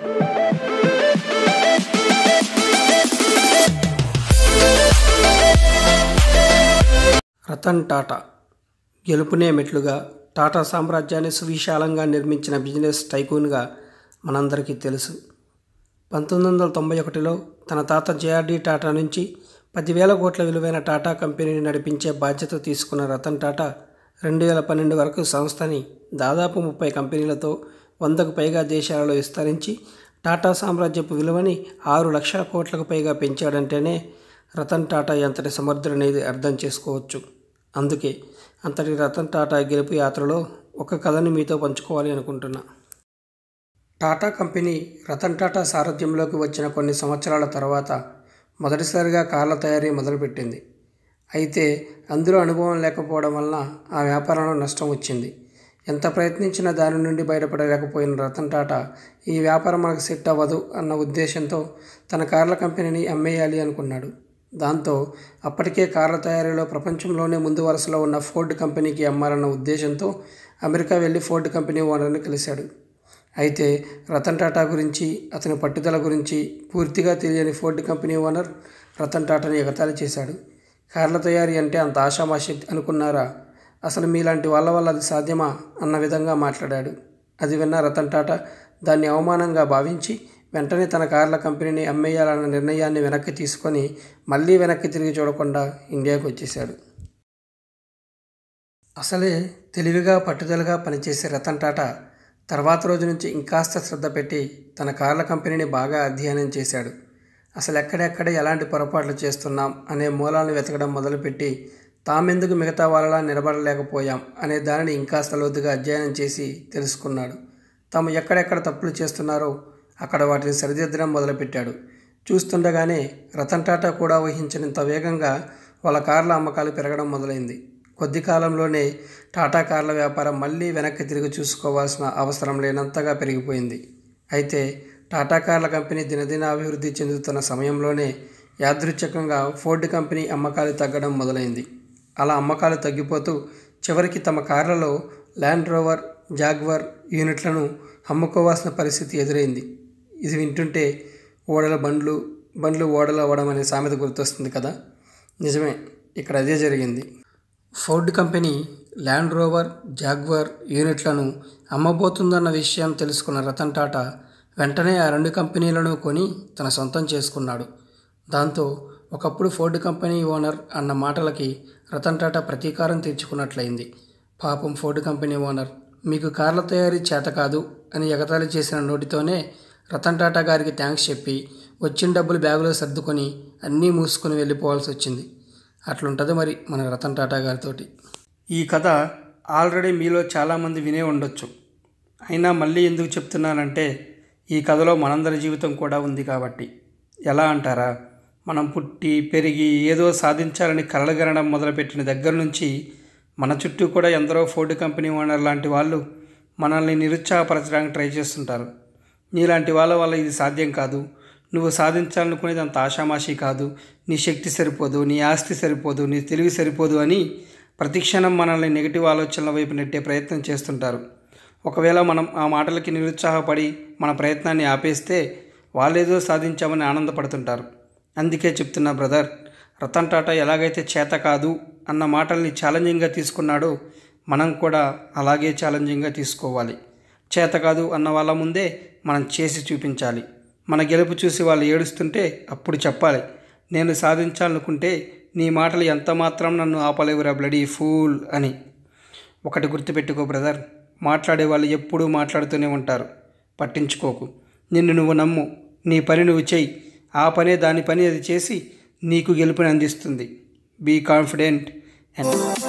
రతన్ టాటా గెలుపునే మెట్లుగా టాటా సామ్రాజ్యాన్ని సువిశాలంగా నిర్మించిన బిజినెస్ టైకూన్గా మనందరికీ తెలుసు పంతొమ్మిది వందల తొంభై ఒకటిలో తన తాత జేఆర్డీ టాటా నుంచి పదివేల కోట్ల విలువైన టాటా కంపెనీని నడిపించే బాధ్యత తీసుకున్న రతన్ టాటా రెండు వేల పన్నెండు వరకు సంస్థని దాదాపు ముప్పై కంపెనీలతో వందకు పైగా దేశాలలో విస్తరించి టాటా సామ్రాజ్యపు విలువని ఆరు లక్షల కోట్లకు పైగా పెంచాడంటేనే రతన్ టాటా ఎంతటి సమర్థుడనేది అర్థం చేసుకోవచ్చు అందుకే అంతటి రతన్ టాటా గెలుపు యాత్రలో ఒక కథని మీతో పంచుకోవాలి అనుకుంటున్నా టాటా కంపెనీ రతన్ టాటా సారథ్యంలోకి వచ్చిన కొన్ని సంవత్సరాల తర్వాత మొదటిసారిగా కార్ల తయారీ మొదలుపెట్టింది అయితే అందులో అనుభవం లేకపోవడం వలన ఆ వ్యాపారంలో నష్టం వచ్చింది ఎంత ప్రయత్నించినా దాని నుండి బయటపడలేకపోయిన రతన్ టాటా ఈ వ్యాపారం మనకు సెట్ అవ్వదు అన్న ఉద్దేశంతో తన కార్ల కంపెనీని అమ్మేయాలి అనుకున్నాడు దాంతో అప్పటికే కార్ల తయారీలో ప్రపంచంలోనే ముందు వరుసలో ఉన్న ఫోర్డ్ కంపెనీకి అమ్మాలన్న ఉద్దేశంతో అమెరికా వెళ్ళి ఫోర్డ్ కంపెనీ ఓనర్ని కలిశాడు అయితే రతన్ టాటా గురించి అతని పట్టుదల గురించి పూర్తిగా తెలియని ఫోర్డ్ కంపెనీ ఓనర్ రతన్ టాటాని ఎగతాళి చేశాడు కార్ల తయారీ అంటే అంత ఆషామాషి అనుకున్నారా అసలు మీలాంటి వాళ్ళ వల్ల అది సాధ్యమా అన్న విధంగా మాట్లాడాడు అది విన్న రతన్ టాటా దాన్ని అవమానంగా భావించి వెంటనే తన కార్ల కంపెనీని అమ్మేయాలన్న నిర్ణయాన్ని వెనక్కి తీసుకొని మళ్ళీ వెనక్కి తిరిగి చూడకుండా ఇండియాకు వచ్చేశాడు అసలే తెలివిగా పట్టుదలగా పనిచేసే రతన్ టాటా తర్వాత రోజు నుంచి ఇంకాస్త శ్రద్ధ పెట్టి తన కార్ల కంపెనీని బాగా అధ్యయనం చేశాడు అసలు ఎక్కడెక్కడ ఎలాంటి పొరపాట్లు చేస్తున్నాం అనే మూలాలను వెతకడం మొదలుపెట్టి తామెందుకు మిగతా వాళ్ళలా నిలబడలేకపోయాం అనే దానిని ఇంకాస్త లోతుగా అధ్యయనం చేసి తెలుసుకున్నాడు తాము ఎక్కడెక్కడ తప్పులు చేస్తున్నారో అక్కడ వాటిని సరిదిద్దడం మొదలుపెట్టాడు చూస్తుండగానే రతన్ టాటా కూడా ఊహించినంత వేగంగా వాళ్ళ కార్ల అమ్మకాలు పెరగడం మొదలైంది కొద్ది కాలంలోనే టాటా కార్ల వ్యాపారం మళ్ళీ వెనక్కి తిరిగి చూసుకోవాల్సిన అవసరం లేనంతగా పెరిగిపోయింది అయితే టాటా కార్ల కంపెనీ దినదిన అభివృద్ధి చెందుతున్న సమయంలోనే యాదృచ్ఛికంగా ఫోర్డ్ కంపెనీ అమ్మకాలు తగ్గడం మొదలైంది అలా అమ్మకాలు తగ్గిపోతూ చివరికి తమ కార్లలో ల్యాండ్ రోవర్ జాగ్వర్ యూనిట్లను అమ్ముకోవాల్సిన పరిస్థితి ఎదురైంది ఇది వింటుంటే ఓడల బండ్లు బండ్లు ఓడలు అవ్వడం అనే సామెత గుర్తొస్తుంది కదా నిజమే ఇక్కడ అదే జరిగింది Ford company Land Rover Jaguar యూనిట్లను అమ్మబోతుందన్న విషయం తెలుసుకున్న రతన్ టాటా వెంటనే ఆ రెండు కంపెనీలను కొని తన సొంతం చేసుకున్నాడు దాంతో ఒకప్పుడు ఫోర్డ్ కంపెనీ ఓనర్ అన్న మాటలకి రతన్ టాటా ప్రతీకారం తీర్చుకున్నట్లయింది పాపం ఫోర్డ్ కంపెనీ ఓనర్ మీకు కార్ల తయారీ చేత కాదు అని ఎగతాళి చేసిన నోటితోనే రతన్ టాటా గారికి థ్యాంక్స్ చెప్పి వచ్చిన డబ్బులు బ్యాగులో సర్దుకొని అన్నీ మూసుకొని వెళ్ళిపోవాల్సి వచ్చింది అట్లుంటుంది మరి మన రతన్ టాటా గారితోటి ఈ కథ ఆల్రెడీ మీలో చాలామంది వినే ఉండొచ్చు అయినా మళ్ళీ ఎందుకు చెప్తున్నానంటే ఈ కథలో మనందరి జీవితం కూడా ఉంది కాబట్టి ఎలా అంటారా మనం పుట్టి పెరిగి ఏదో సాధించాలని కలలుగనడం మొదలుపెట్టిన దగ్గర నుంచి మన చుట్టూ కూడా ఎందరో ఫోర్డ్ కంపెనీ ఓనర్ లాంటి వాళ్ళు మనల్ని నిరుత్సాహపరచడానికి ట్రై చేస్తుంటారు నీలాంటి వాళ్ళ వల్ల ఇది సాధ్యం కాదు నువ్వు సాధించాలనుకునేది అంత ఆషామాషి కాదు నీ శక్తి సరిపోదు నీ ఆస్తి సరిపోదు నీ తెలివి సరిపోదు అని ప్రతిక్షణం మనల్ని నెగిటివ్ ఆలోచనల వైపు నెట్టే ప్రయత్నం చేస్తుంటారు ఒకవేళ మనం ఆ మాటలకి నిరుత్సాహపడి మన ప్రయత్నాన్ని ఆపేస్తే వాళ్ళేదో సాధించామని ఆనందపడుతుంటారు అందుకే చెప్తున్నా బ్రదర్ రతన్ టాటా ఎలాగైతే చేత కాదు అన్న మాటల్ని ఛాలెంజింగ్గా తీసుకున్నాడో మనం కూడా అలాగే ఛాలెంజింగ్గా తీసుకోవాలి చేత కాదు అన్న వాళ్ళ ముందే మనం చేసి చూపించాలి మన గెలుపు చూసి వాళ్ళు ఏడుస్తుంటే అప్పుడు చెప్పాలి నేను సాధించాలనుకుంటే నీ మాటలు ఎంత మాత్రం నన్ను ఆపలేవురా బ్లడీ ఫూల్ అని ఒకటి గుర్తుపెట్టుకో బ్రదర్ మాట్లాడే వాళ్ళు ఎప్పుడూ మాట్లాడుతూనే ఉంటారు పట్టించుకోకు నిన్ను నువ్వు నమ్ము నీ పని నువ్వు చెయ్యి ఆ పనే దాని పని అది చేసి నీకు గెలుపుని అందిస్తుంది బీ కాన్ఫిడెంట్ అండ్